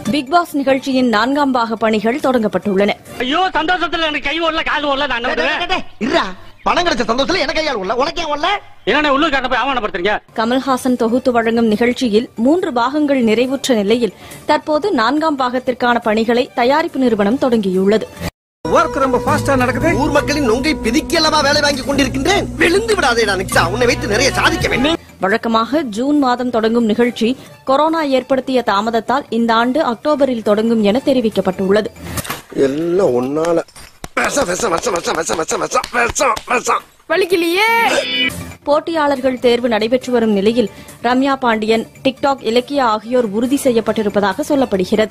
Big pass நிகழ்ச்சியின் நான்காம் பாக பணிகள் தொடங்கப்பட்டுள்ளன ஐயோ சந்தோஷத்துல எனக்கு கை ஓடல கால் ஓடல நான் என்ன பண்ணுவேன்? இருடா பணம் கிடைச்ச சந்தோஷத்துல எனக்கு கையால் உள்ள உனக்கே உள்ள என்னண்ணே உள்ளூர் காட்ட போய் அவமானப்படுத்துறீங்க கமல்ஹாசன் தொகுத்து வழங்கும் நிகழ்ச்சியில் மூன்று பாகங்கள் நிறைவுற்ற நிலையில் தற்போது நான்காம் பாகத்திற்கான பணிகளை தயாரிப்பு நிறுவனம் தொடங்கியுள்ளது ஒர்க் ரொம்ப ஃபாஸ்டா நடக்குது ஊர் மக்களின் நொங்கை பிதிக்கலவா வேலை வாங்கி கொண்டிருக்கின்றேன் விழுந்து விடாதேடா நிக்ஷா உன்னை வைத்து நிறைய சாதிக்க வேண்டும் வழக்கமாக ஜூன் மாதம் தொடங்கும் நிகழ்ச்சி கொரோனா ஏற்படுத்திய தாமதத்தால் இந்த ஆண்டு அக்டோபரில் தொடங்கும் என தெரிவிக்கப்பட்டுள்ளது எல்லாம் ஒன்னால விஷம் விஷம் விஷம் விஷம் விஷம் விஷம் விஷம் விஷம் விஷம் போட்டியாளர்கள் தேர்வு நடைபெற்று வரும் நிலையில் ரம்யா பாண்டியன் டிக்டாக் இலக்கியா ஆகியோர் உறுதி செய்யப்பட்டிருப்பதாக சொல்லப்படுகிறது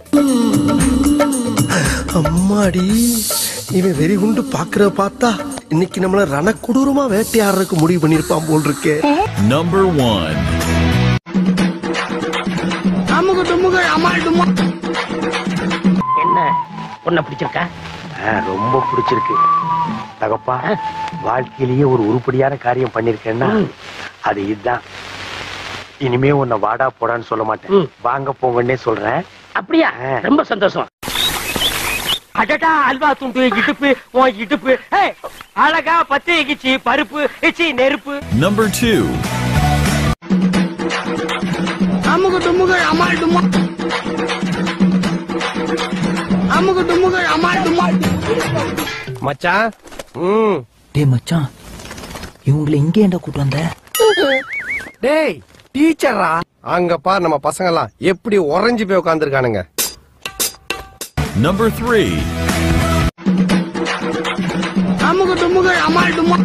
அம்மாடி இவன் வெறி குண்டு பாக்குற பார்த்தா இன்னைக்கு நம்மள ரண கொடூரமா வேட்டையாடுறதுக்கு முடிவு பண்ணிருப்பான் போல் இருக்கே Number one. என்ன உன்னை பிடிச்சிருக்கா ரொம்ப பிடிச்சிருக்கு தகப்பா வாழ்க்கையிலேயே ஒரு உருப்படியான காரியம் பண்ணிருக்கேன்னா அது இதுதான் இனிமே உன்னை வாடா போடான்னு சொல்ல மாட்டேன் வாங்க போங்கன்னே சொல்றேன் அப்படியா ரொம்ப சந்தோஷம் அடடா அல்வா துண்டு இடுப்பு உன் இடுப்பு ஏய், அழகா பச்சை இகிச்சி பருப்பு இச்சி நெருப்பு Number two. அமுகு டுமுகு அமால் டுமா அமுகு டுமுகு அமால் டுமா மச்சான் ம் டேய் மச்சான் இவங்களை இங்கே ஏன்டா கூட்டு வந்த டேய் டீச்சரா அங்க பார் நம்ம பசங்க எல்லாம் எப்படி உறைஞ்சு போய் உட்காந்துருக்கானுங்க Number three. அமுகு டுமுகு அமால் டுமா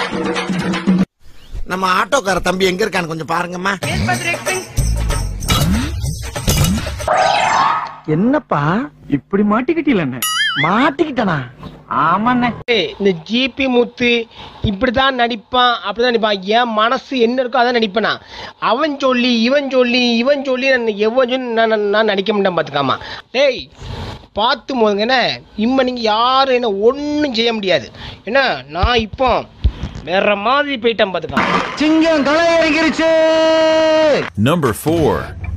நம்ம ஆட்டோக்கார தம்பி எங்க இருக்கான்னு கொஞ்சம் பாருங்கம்மா என்னப்பா இப்படி மாட்டிக்கிட்டீங்களே மாட்டிக்கிட்டனா ஆமாண்ணே இந்த ஜிபி முத்து இப்படிதான் நடிப்பான் அப்படிதான் நடிப்பான் என் மனசு என்ன இருக்கோ அதான் நடிப்பேனா அவன் சொல்லி இவன் சொல்லி இவன் சொல்லி நான் எவன் சொல்லி நான் நான் நான் நடிக்க மாட்டேன் பார்த்துக்காமா டேய் பார்த்து போதுங்க என்ன இம்ம நீங்க யாரும் என்ன ஒன்றும் செய்ய முடியாது என்ன நான் இப்போ வேற மாதிரி போயிட்டேன் பார்த்துக்காம சிங்கம் களை இறங்கிருச்சு Number four.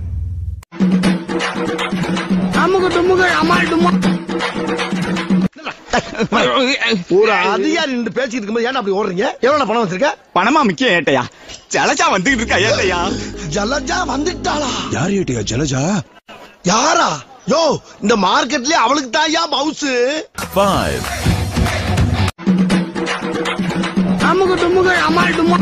அமுகு டுமுகு அமால் டுமா ஒரு அதிகாரி நின்று பேசிட்டு இருக்கும்போது ஏன் அப்படி ஓடுறீங்க எவ்வளவு பணம் வச்சிருக்க பணமா முக்கியம் ஏட்டையா ஜலஜா வந்துகிட்டு இருக்கா ஏட்டையா ஜலஜா வந்துட்டாளா யார் ஏட்டையா ஜலஜா யாரா யோ இந்த மார்க்கெட்லயே அவளுக்கு தாயா மவுஸ் Five. அமுகு டுமுகு அமால் டுமா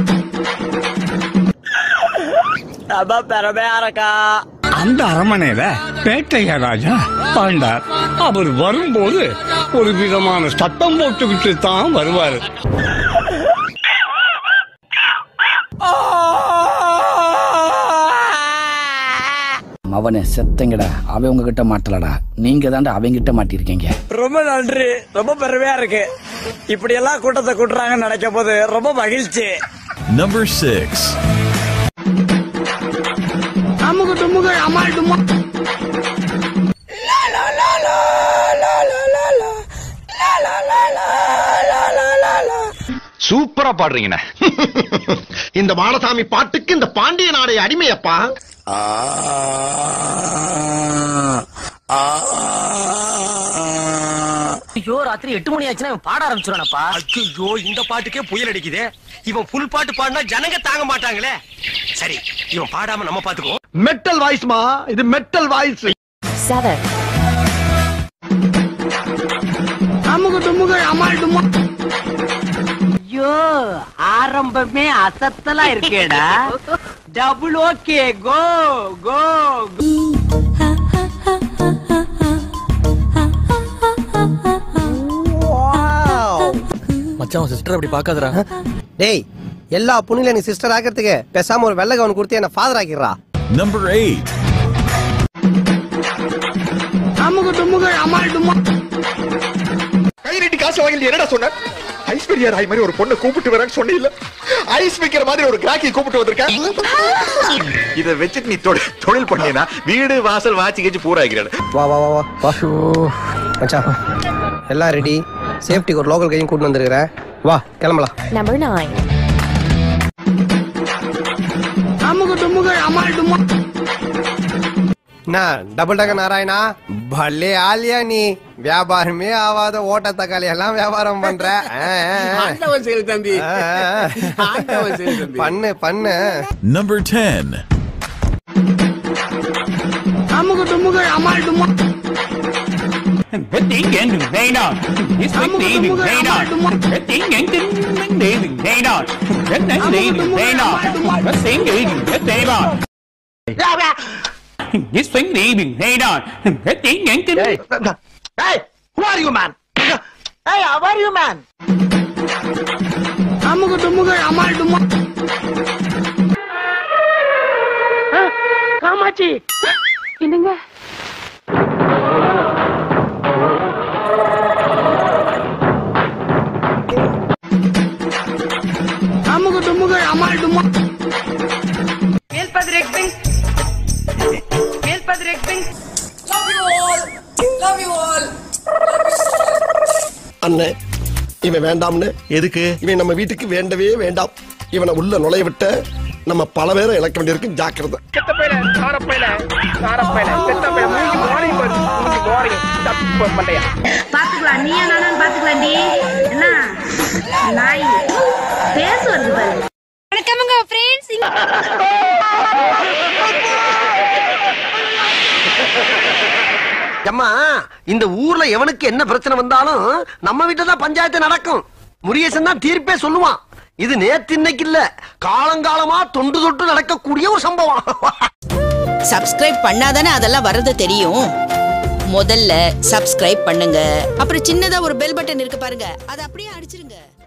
அந்த அரமனையில பேட்டையா ராஜா பாண்டார் அவர் வரும்போது ஒரு விதமான சத்தம் போட்டுக்கிட்டு தான் வருவாரு அவனே செத்தங்கடா அவன் உங்ககிட்ட மாட்டலடா நீங்க தாண்டா அவங்கிட்ட மாட்டிருக்கீங்க ரொம்ப நன்றி ரொம்ப பெருமையா இருக்கு இப்படி எல்லாம் கூட்டத்தை கூட்டுறாங்கன்னு நினைக்கும் போது ரொம்ப மகிழ்ச்சி Number six. அமுகு டுமுகு அமால் டுமா சூப்பரா பாடுறீங்கண்ணே இந்த மாடசாமி பாட்டுக்கு இந்த பாண்டிய நாடை அடிமையப்பா ஐயோ ராத்திரி எட்டு மணி ஆச்சுன்னா இவன் பாட ஆரம்பிச்சிடானப்பா ஐயோ இந்த பாட்டுக்கே புயல் அடிக்குதே இவன் ஃபுல் பாட்டு பாடினா ஜனங்க தாங்க மாட்டாங்களே சரி இவன் பாடாம நம்ம பாத்துக்கோ மெட்டல் வாய்ஸ்மா இது மெட்டல் வாய்ஸ் அமுகு டுமுகு அமால் டுமா ஐயோ ஆரம்பமே அசத்தலா இருக்கேடா டபுள் ஓகே கோ கோ மச்சான் சிஸ்டர் அப்படி பாக்காதடா டேய் எல்லா புண்ணில நீ சிஸ்டர் ஆக்கிறதுக்கு பேசாம ஒரு வெள்ளை கவன் கொடுத்து என்ன ஃபாதர் ஆக்கிடுறா Number eight. அமுகு டுமுகு அமால் டுமா கை நீட்டி காசு வாங்கி என்னடா சொன்ன ஐஸ்வர்யா ராய் மாதிரி ஒரு பொண்ணை கூப்பிட்டு வரேன்னு சொன்ன ஐஸ் வைக்கிற மாதிரி ஒரு கிராக்கி கூப்பிட்டு வந்திருக்கேன் இத வச்சுட்டு நீ தொழில் தொழில் பண்ணீனா வீடு வாசல் வாச்சி கழிச்சு பூரா ஆகிறாரு வா வா வா வா வா மச்சான் எல்லாம் ரெடி சேஃப்டிக்கு ஒரு லோக்கல் கையும் கூட்டு வந்திருக்கிறேன் வா கிளம்பலாம் Number nine. அமுகு டுமுகு அமால் டுமா டபுள் டக்க நாராயணா பல்லே ஆலியா நீ வியாபாரமே ஆவாத ஓட்ட தக்காளி எல்லாம் வியாபாரம் பண்ற ஆ, ஆ, ஆ. ஆண்டவன் செயல் தம்பி ஆ, ஆ. ஆண்டவன் செயல் தம்பி பண்ணு பண்ணு Number 10. அமுகு டுமுகு அமால் டுமா Hey, who are you, man? Hey, how are you, man? அமுகு டுமுகு அமால் டுமா காமாட்சி என்னங்க அமுகு டுமுகு அமால் டுமா மேல்பதிர் எக்ஸிங் மேல்பதிர் எக்ஸிங் அண்ணே இவன் வேண்டாம்னு எதுக்கு இவன் நம்ம வீட்டுக்கு வேண்டவே வேண்டாம் இவனை உள்ள நுழைய விட்ட நம்ம பல பேரை இழக்க வேண்டியிருக்கு ஜாக்கிரதை செத்த பையல சார பையல சார பையல செத்த பையல மூஞ்சி மோரையும் பாரு மூஞ்சி மோரையும் தப்பு பண்ணையா பாத்துக்கலாம் நீயா நானும் பாத்துக்கலாம் டி என்ன நாய் பேச வருது பாரு வணக்கமுங்க ஃப்ரெண்ட்ஸ் அம்மா இந்த ஊர்ல எவனுக்கு என்ன பிரச்சனை வந்தாலும் நம்ம வீட்டுல தான் பஞ்சாயத்து நடக்கும் முருகேசன் தான் தீர்ப்பே சொல்லுவான் இது நேத்து இன்னைக்கு இல்ல காலங்காலமா தொண்டு தொட்டு நடக்கக்கூடிய ஒரு சம்பவம் சப்ஸ்கிரைப் பண்ணாதானே அதெல்லாம் வர்றது தெரியும் முதல்ல சப்ஸ்கிரைப் பண்ணுங்க அப்புறம் சின்னதா ஒரு பெல் பட்டன் இருக்கு பாருங்க அதை அப்படியே அடிச்சிருங்க